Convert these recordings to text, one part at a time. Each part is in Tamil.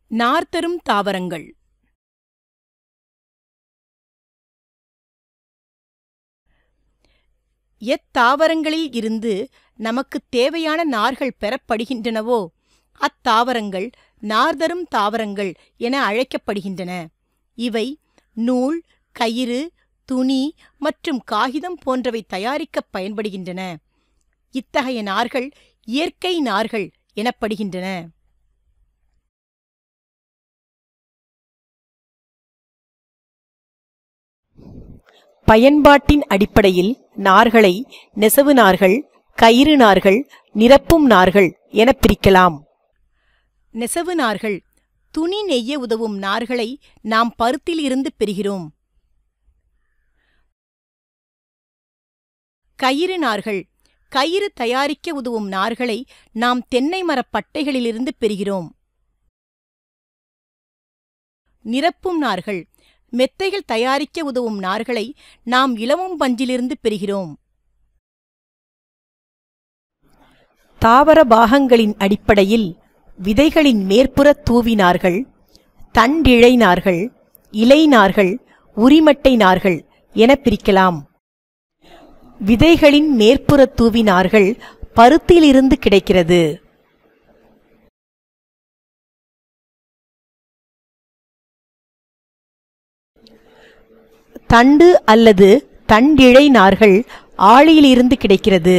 நார்தரும் தாவரங்கள் எத்தாவரங்களில் இருந்து நமக்குத் தேவையான நார்கள் பெறப்படுகின்றனவோ அத்தாவரங்கள் நார்தரும் தாவரங்கள் என அழைக்கப்படுகின்றன இவை நூல் கயிறு துணி மற்றும் காகிதம் போன்றவை தயாரிக்கப் பயன்படுகின்றன இத்தகைய நார்கள் இயற்கை நார்கள் எனப்படுகின்றன பயன்பாட்டின் அடிப்படையில் நார்களை நெசவு நார்கள் கயிறு நார்கள் நிரப்பும் நார்கள் எனப் பிரிக்கலாம் நெசவு நார்கள் துணி நெய்ய உதவும் நார்களை நாம் பருத்தில் இருந்து பெறுகிறோம் கயிறு நார்கள் கயிறு தயாரிக்க உதவும் நார்களை நாம் தென்னை மரப் பட்டைகளிலிருந்து பெறுகிறோம் நிரப்பும் நார்கள் மெத்தைகள் தயாரிக்க உதவும் நார்களை நாம் இலவம் பஞ்சிலிருந்து பெறுகிறோம் தாவர பாகங்களின் அடிப்படையில் விதைகளின் மேற்புற தூவி நார்கள் தண்டிழை நார்கள் இலை நார்கள் உரிமட்டை நார்கள் என பிரிக்கலாம் விதைகளின் மேற்புற தூவி நார்கள் பருத்தியிலிருந்து கிடைக்கிறது தண்டு அல்லது தண்டிழை நார்கள் ஆழியிலிருந்து கிடைக்கிறது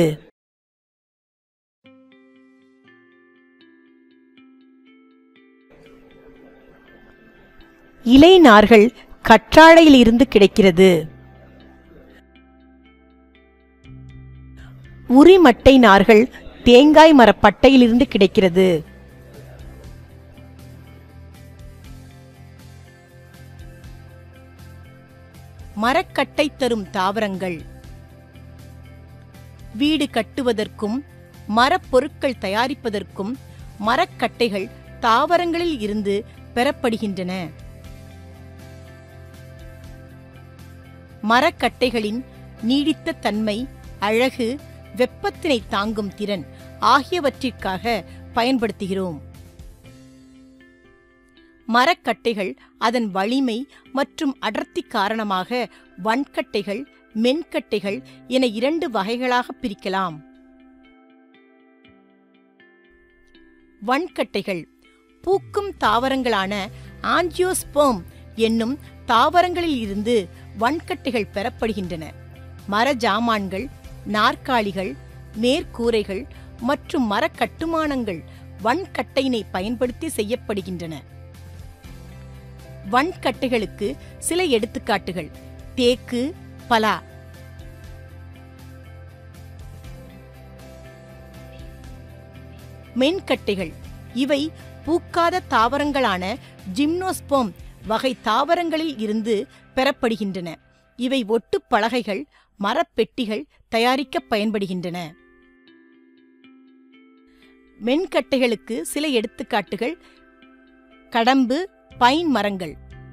இலை நார்கள் கற்றாழையிலிருந்து கிடைக்கிறது உரிமட்டை நார்கள் தேங்காய் மரப்பட்டையிலிருந்து கிடைக்கிறது மரக்கட்டை தரும் தாவரங்கள் வீடு கட்டுவதற்கும் மரப்பொருட்கள் தயாரிப்பதற்கும் மரக்கட்டைகள் தாவரங்களில் இருந்து பெறப்படுகின்றன மரக்கட்டைகளின் நீடித்த தன்மை அழகு வெப்பத்தினை தாங்கும் திறன் ஆகியவற்றிற்காக பயன்படுத்துகிறோம் மரக்கட்டைகள் அதன் வலிமை மற்றும் அடர்த்தி காரணமாக வன்கட்டைகள் மென்கட்டைகள் என இரண்டு வகைகளாக பிரிக்கலாம் வன்கட்டைகள் பூக்கும் தாவரங்களான ஆஞ்சியோஸ்போம் என்னும் தாவரங்களில் இருந்து வன்கட்டைகள் பெறப்படுகின்றன மர ஜாமான்கள் நாற்காலிகள் மேற்கூரைகள் மற்றும் மரக் கட்டுமானங்கள் வன்கட்டையினை பயன்படுத்தி செய்யப்படுகின்றன வன்கட்டைகளுக்கு சில எடுத்துக்காட்டுகள் தேக்கு பலா மென்கட்டைகள் இவை பூக்காத தாவரங்களான ஜிம்னோஸ்போம் வகை தாவரங்களில் இருந்து பெறப்படுகின்றன இவை ஒட்டுப் பலகைகள் மரப்பெட்டிகள் தயாரிக்க பயன்படுகின்றன மென்கட்டைகளுக்கு சில எடுத்துக்காட்டுகள் கடம்பு பைன் மரங்கள்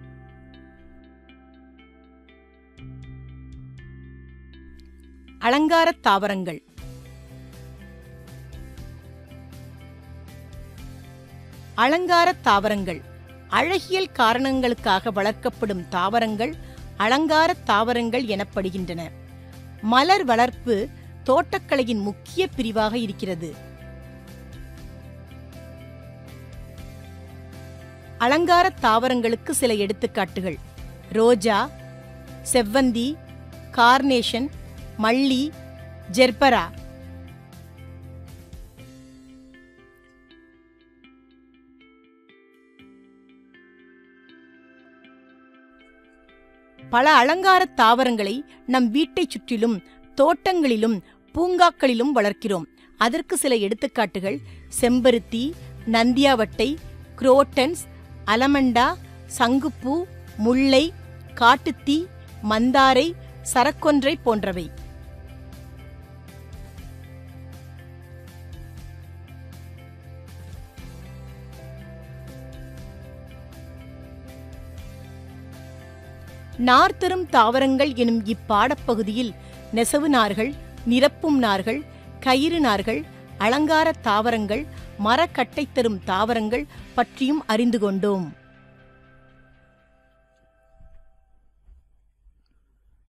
அலங்காரத் தாவரங்கள் அலங்காரத் தாவரங்கள் அழகியல் காரணங்களுக்காக வளர்க்கப்படும் தாவரங்கள் அலங்காரத் தாவரங்கள் எனப்படுகின்றன மலர் வளர்ப்பு தோட்டக்கலையின் முக்கிய பிரிவாக இருக்கிறது அலங்காரத் தாவரங்களுக்கு சில எடுத்துக்காட்டுகள் ரோஜா செவ்வந்தி கார்னேஷன் மல்லி ஜெர்பரா பல அலங்காரத் தாவரங்களை நம் வீட்டைச் சுற்றிலும் தோட்டங்களிலும் பூங்காக்களிலும் வளர்க்கிறோம் அதற்கு சில எடுத்துக்காட்டுகள் செம்பருத்தி நந்தியாவட்டை குரோட்டன்ஸ் அலமண்டா சங்குப்பூ முல்லை காட்டுத்தீ மந்தாரை சரக்கொன்றை போன்றவை நார்தரும் தாவரங்கள் எனும் இப்பாடப்பகுதியில் நெசவு நார்கள் நிரப்பும் நார்கள் கயிறு நார்கள் அலங்கார தாவரங்கள் மரக்கட்டை தரும் தாவரங்கள் பற்றியும் அறிந்து கொண்டோம்